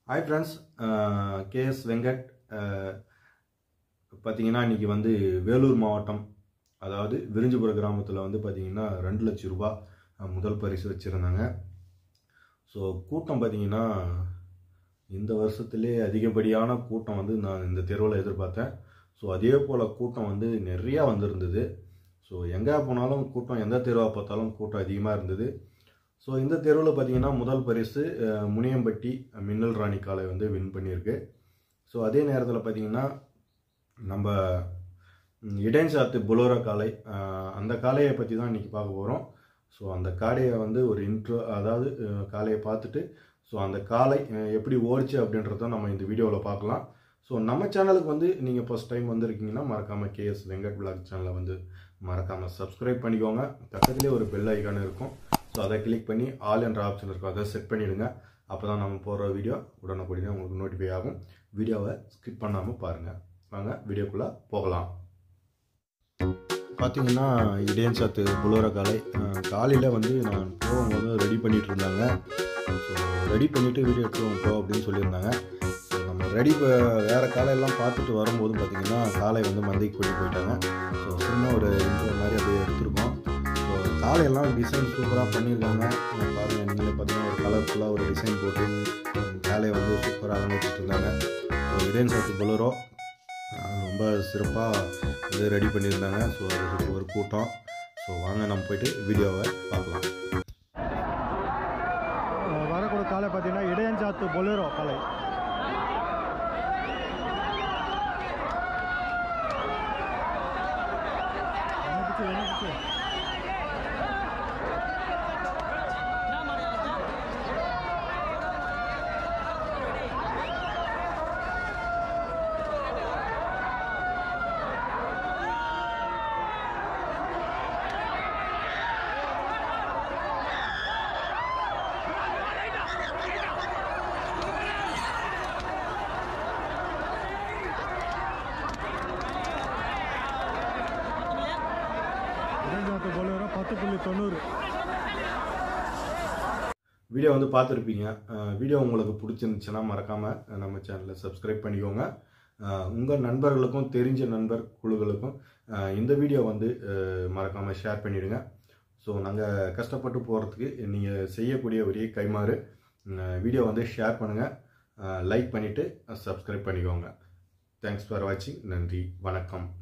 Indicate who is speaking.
Speaker 1: Hi friends KS Venkat பார்த்தீங்கன்னா இன்றைக்கி வந்து வேலூர் மாவட்டம் அதாவது விரிஞ்சிபுர கிராமத்தில் வந்து பார்த்தீங்கன்னா ரெண்டு லட்சம் ரூபாய் அஹ், முதல் பரிசு வச்சுருந்தாங்க ஸோ கூட்டம் பார்த்தீங்கன்னா இந்த வருஷத்துலேயே அதிகப்படியான கூட்டம் வந்து நான் இந்த தெருவில் எதிர்பார்த்தேன் ஸோ அதே போல் கூட்டம் வந்து நிறையா வந்திருந்தது ஸோ எங்கே போனாலும் கூட்டம் எந்த தெருவாக பார்த்தாலும் கூட்டம் அதிகமாக இருந்தது ஸோ இந்த தெருவில் பார்த்தீங்கன்னா முதல் பரிசு அஹ், முனியம்பட்டி மின்னல் ராணி காளை வந்து வின் பண்ணியிருக்கு ஸோ அதே நேரத்தில் பார்த்தீங்கன்னா நம்ம ம், இடைஞ்சாத்து புலோரா காளை அஹ், அந்த காளையை பற்றி தான் இன்றைக்கி பார்க்க போகிறோம் ஸோ அந்த காளையை வந்து ஒரு இன்ட்ரோ அதாவது அஹ், காளையை பார்த்துட்டு ஸோ அந்த காளை அஹ், எப்படி ஓடிச்சு அப்படின்றத நம்ம இந்த வீடியோவில் பார்க்கலாம் ஸோ நம்ம சேனலுக்கு வந்து நீங்கள் ஃபஸ்ட் டைம் வந்திருக்கீங்கன்னா மறக்காமல் கேஎஸ் வெங்கட் விளாக் சேனலை வந்து மறக்காமல் சப்ஸ்கிரைப் பண்ணிக்கோங்க பக்கத்துலேயே ஒரு பெல் ஐக்கான் இருக்கும் ஸோ அதை கிளிக் பண்ணி ஆல் என்ற ஆப்ஷன் இருக்கும் அதை செட் பண்ணிவிடுங்க அப்போ தான் நம்ம போடுற வீடியோ உடனுக்குடனே உங்களுக்கு நோட்டிஃபை ஆகும் வீடியோவை ஸ்கிப் பண்ணாமல் பாருங்கள் வாங்க வீடியோக்குள்ளே போகலாம் பார்த்தீங்கன்னா இடையன்சாத்து புலோர காலை காலையில் வந்து நான் போகும்போது ரெடி பண்ணிட்டு இருந்தாங்க ஸோ ரெடி பண்ணிவிட்டு வீடியோ எடுத்துவோம் ப்ரோ அப்படின்னு சொல்லியிருந்தாங்க ஸோ நம்ம ரெடி வேறு காலையெல்லாம் பார்த்துட்டு வரும்போது பார்த்தீங்கன்னா காலை வந்து மந்தைக்கு கூட்டி போயிட்டாங்க ஸோ சின்ன ஒரு இன்ட்ரோ மாதிரி அப்படியே எடுத்திருக்கோம் ஸோ காலையெல்லாம் டிசைன் சூப்பராக பண்ணியிருக்காங்க அஹ் பாருங்க நீங்களே பார்த்தீங்கன்னா ஒரு கலர்ஃபுல்லாக ஒரு டிசைன் போட்டு அஹ் காலையை வந்து சூப்பராக அலங்கரிச்சிட்டு இருந்தாங்க ஸோ இடையன் சாத்து பொலரோ ரொம்ப சிறப்பாக வந்து ரெடி பண்ணியிருந்தாங்க ஸோ அதுக்கு ஒரு கூட்டம் ஸோ வாங்க நம்ம போயிட்டு வீடியோவை பார்க்கலாம்
Speaker 2: அஹ் வரக்கூடிய காலை பார்த்தீங்கன்னா இடையஞ்சாத்து பொலேரோ காலை என்ன பிச்சு, என்ன பிச்சு? இடையஞ்சாத்து பொலேரோ பத்து புள்ளி தொண்ணூறு
Speaker 1: வீடியோ வந்து பார்த்துருப்பீங்க வீடியோ உங்களுக்கு பிடிச்சிருந்துச்சுன்னா மறக்காமல் நம்ம சேனலை சப்ஸ்கிரைப் பண்ணிக்கோங்க உங்கள் நண்பர்களுக்கும் தெரிஞ்ச நண்பர் குழுக்களுக்கும் அஹ், இந்த வீடியோ வந்து மறக்காமல் ஷேர் பண்ணிவிடுங்க ஸோ நாங்கள் கஷ்டப்பட்டு போகிறதுக்கு நீங்கள் செய்யக்கூடிய ஒரே கைமாறு வீடியோ வந்து ஷேர் பண்ணுங்கள் லைக் பண்ணிவிட்டு சப்ஸ்கிரைப் பண்ணிக்கோங்க தேங்க்ஸ் ஃபார் வாட்சிங் நன்றி வணக்கம்